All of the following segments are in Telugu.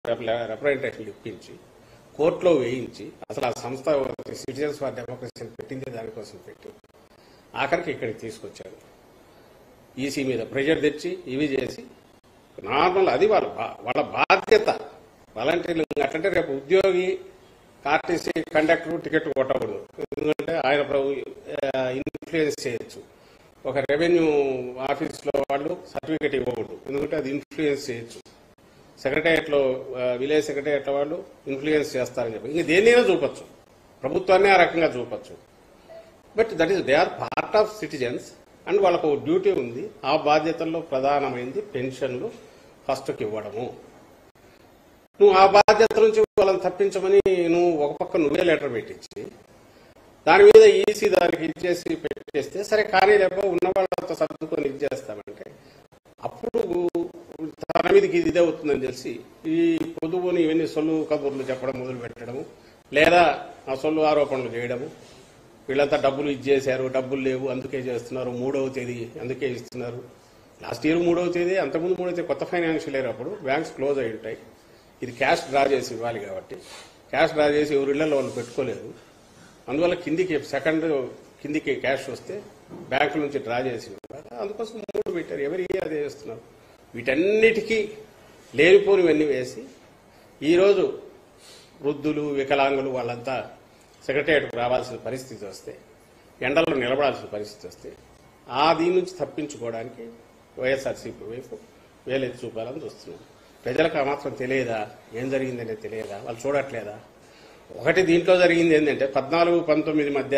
రిప్రజెంటేషన్ ఇప్పించి కోర్టులో వేయించి అసలు ఆ సంస్థ సిటిజన్స్ ఫర్ డెమోక్రసీని పెట్టింది దానికోసం పెట్టి ఆఖరికి ఇక్కడికి తీసుకొచ్చారు ఈసీ మీద ప్రెషర్ తెచ్చి ఇవి చేసి నార్మల్ అది వాళ్ళ బా- వాళ్ళ బాధ్యత వాలంటీర్లు అట్లంటే రేపు ఉద్యోగి ఆర్టీసీ కండక్టర్ టికెట్ కొట్టకూడదు ఎందుకంటే ఆయన ఇన్ఫ్లుయెన్స్ చేయొచ్చు ఒక రెవెన్యూ ఆఫీస్లో వాళ్ళు సర్టిఫికేట్ ఇవ్వకూడదు ఎందుకంటే అది ఇన్ఫ్లుయెన్స్ చేయొచ్చు సెక్రటేరియట్లో విలేజ్ సెక్రటేరియట్ వాళ్ళు ఇన్ఫ్లుయెన్స్ చేస్తారని చెప్పి ఇంక దేన్నైనా చూపొచ్చు ప్రభుత్వాన్ని ఆ రకంగా చూపొచ్చు but that is they are part of citizens and వాళ్ళకు ఒక డ్యూటీ ఉంది ఆ బాధ్యతల్లో ప్రధానమైంది పెన్షన్లు ఫస్ట్కి ఇవ్వడము నువ్వు ఆ బాధ్యత నుంచి వాళ్ళని తప్పించమని నువ్వు ఒక పక్క నువ్వే లెటర్ పెట్టించి దాని మీద ఈసీ దానికి ఇచ్చేసి పెట్టేస్తే సరే కానీ లేకపోతే ఉన్న వాళ్ళతో సర్దుకొని ఇచ్చేస్తామంటే అప్పుడు తన మీదకి ఇది ఇదే అవుతుందని తెలిసి ఈ పొదువుని ఇవన్నీ సొల్లు కబుర్లు చెప్పడం మొదలు పెట్టడము లేదా ఆ సొల్లు ఆరోపణలు చేయడము వీళ్ళంతా డబ్బులు ఇచ్చేశారు డబ్బులు లేవు అందుకే చేస్తున్నారు మూడవ తేదీ అందుకే ఇస్తున్నారు లాస్ట్ ఇయర్ మూడవ తేదీ అంతకుముందు మూడవ తేదీ కొత్త ఫైనాన్షియల్ ఇయర్ అప్పుడు బ్యాంక్స్ క్లోజ్ అయి ఉంటాయి ఇది క్యాష్ డ్రా చేసి ఇవ్వాలి కాబట్టి క్యాష్ డ్రా చేసి ఎవరి ఇళ్లలో వాళ్ళు పెట్టుకోలేదు అందువల్ల కిందికి సెకండ్ కిందికి క్యాష్ వస్తే బ్యాంకుల నుంచి డ్రా చేసి ఇవ్వాలి. అందుకోసం మూడు పెట్టారు ఎవరి ఇయర్ అదే చేస్తున్నారు వీటన్నిటికీ లేనిపోనివన్నీ వేసి ఈరోజు వృద్ధులు వికలాంగులు వాళ్ళంతా సెక్రటేరియట్కు రావాల్సిన పరిస్థితి వస్తే ఎండల్లో నిలబడాల్సిన పరిస్థితి వస్తే ఆ దీని నుంచి తప్పించుకోవడానికి వైఎస్ఆర్సీపీ వైపు వేలెత్తి చూపాలని చూస్తున్నాం ప్రజలకు ఆ మాత్రం తెలియదా ఏం జరిగిందనే తెలియదా వాళ్ళు చూడట్లేదా ఒకటి దీంట్లో జరిగింది ఏంటంటే పద్నాలుగు పంతొమ్మిది మధ్య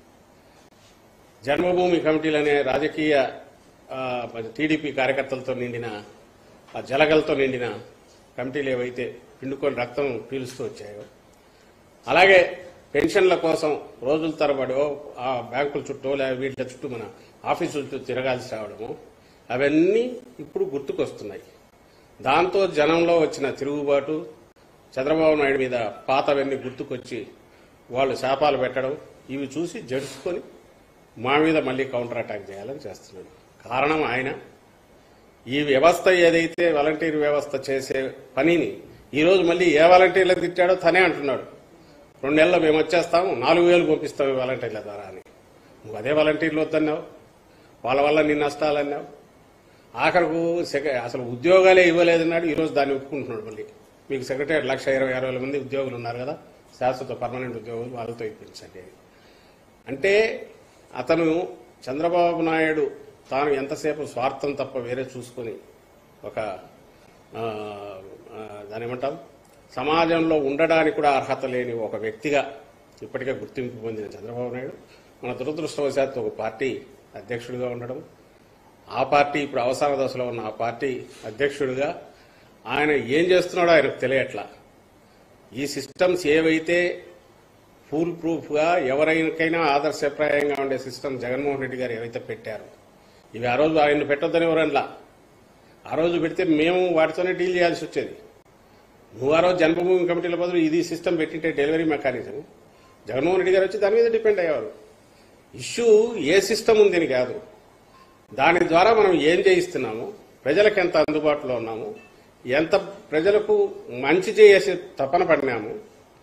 జన్మభూమి కమిటీలు అనే రాజకీయ ఆ, టీడీపీ కార్యకర్తలతో నిండిన ఆ జలగలతో నిండిన కమిటీలు ఏవైతే పిండుకొని రక్తం పీలుస్తూ వచ్చాయో అలాగే పెన్షన్ల కోసం రోజుల తరబడి ఓ ఆ బ్యాంకుల చుట్టూ లేదా వీటి చుట్టూ మన ఆఫీసుల చుట్టూ తిరగాల్సి రావడము అవన్నీ ఇప్పుడు గుర్తుకొస్తున్నాయి దాంతో జనంలో వచ్చిన తిరుగుబాటు చంద్రబాబు నాయుడు మీద పాతవన్నీ గుర్తుకొచ్చి వాళ్ళు శాపాలు పెట్టడం ఇవి చూసి జడుచుకొని మా మీద మళ్ళీ కౌంటర్ అటాక్ చేయాలని చేస్తున్నాడు కారణం ఆయన ఈ వ్యవస్థ ఏదైతే వాలంటీర్ వ్యవస్థ చేసే పనిని ఈరోజు మళ్ళీ ఏ వాలంటీర్లు తిట్టాడో తనే అంటున్నాడు రెండు నెలల్లో మేము వచ్చేస్తాము నాలుగు వేలు పంపిస్తాం ఈ వాలంటీర్ల ద్వారా అని నువ్వు అదే వాలంటీర్లు వద్దన్నావు వాళ్ళ వల్ల నీ నష్టాలన్నావు ఆఖరకు సెక- అసలు ఉద్యోగాలే ఇవ్వలేదన్నాడు ఈరోజు దాన్ని ఒప్పుకుంటున్నాడు మళ్ళీ మీకు సెక్రటరీ లక్ష ఇరవై ఆరు వేల మంది ఉద్యోగులు ఉన్నారు కదా శాశ్వత పర్మనెంట్ ఉద్యోగులు వాళ్ళతో ఇప్పించండి అంటే అతను చంద్రబాబు నాయుడు తాను ఎంతసేపు స్వార్థం తప్ప వేరే చూసుకొని ఒక ఆ, ఆ, దాని ఏమంటాం సమాజంలో ఉండడానికి కూడా అర్హత లేని ఒక వ్యక్తిగా ఇప్పటికే గుర్తింపు పొందిన చంద్రబాబు నాయుడు మన దురదృష్టవశాత్తు ఒక పార్టీ అధ్యక్షుడిగా ఉండడం ఆ పార్టీ ఇప్పుడు అవసాన దశలో ఉన్న ఆ పార్టీ అధ్యక్షుడిగా ఆయన ఏం చేస్తున్నాడో ఆయనకు తెలియట్లా ఈ సిస్టమ్స్ ఏవైతే ఫూల్ ప్రూఫ్గా ఎవరికైనా ఆదర్శప్రాయంగా ఉండే సిస్టమ్ జగన్మోహన్ రెడ్డి గారు ఏవైతే పెట్టారో ఇవి ఆ రోజు ఆయన పెట్టొద్దని ఎవరనలా ఆ రోజు పెడితే మేము వాటితోనే డీల్ చేయాల్సి వచ్చేది నువ్వు ఆ రోజు జన్మభూమి కమిటీల బదులు ఇది సిస్టమ్ పెట్టింటే డెలివరీ మెకానిజం జగన్మోహన్ రెడ్డి గారు వచ్చి దాని మీద డిపెండ్ అయ్యేవారు ఇష్యూ ఏ సిస్టమ్ ఉందని కాదు దాని ద్వారా మనం ఏం చేయిస్తున్నాము ప్రజలకు ఎంత అందుబాటులో ఉన్నాము ఎంత ప్రజలకు మంచి చేసే తపన పడినాము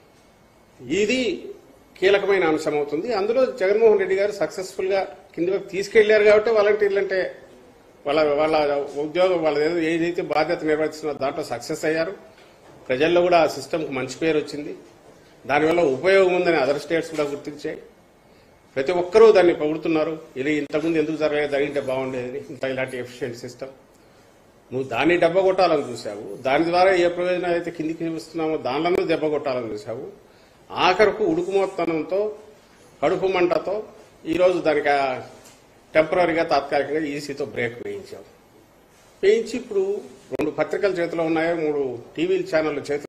ఇది కీలకమైన అంశం అవుతుంది అందులో జగన్మోహన్ రెడ్డి గారు సక్సెస్ఫుల్ గా కింద వైపు తీసుకెళ్లారు కాబట్టి వాలంటీర్లు అంటే వాళ్ళ వాళ్ళ ఉద్యోగం వాళ్ళ ఏదో ఏదైతే బాధ్యత నిర్వహిస్తున్నారో దాంట్లో సక్సెస్ అయ్యారు ప్రజల్లో కూడా ఆ సిస్టమ్కి మంచి పేరు వచ్చింది దానివల్ల ఉపయోగం ఉందని అదర్ స్టేట్స్ కూడా గుర్తించాయి ప్రతి ఒక్కరూ దాన్ని పొగుడుతున్నారు ఇది ఇంతకుముందు ఎందుకు జరగలేదు జరిగింటే బాగుండేది ఇంత ఇలాంటి ఎఫిషియెంట్ సిస్టమ్ నువ్వు దాన్ని దెబ్బ కొట్టాలని చూసావు దాని ద్వారా ఏ ప్రయోజనం అయితే కిందికి వస్తున్నామో దానిలో దెబ్బ కొట్టాలని చూసావు ఆఖరకు ఉడుకుమోత్తనంతో కడుపు మంటతో ఈరోజు దానికి టెంపరీగా తాత్కాలికంగా ఈసీతో బ్రేక్ వేయించావు వేయించి ఇప్పుడు రెండు పత్రికల చేతిలో ఉన్నాయో మూడు టీవీ ఛానళ్ళ చేతిలో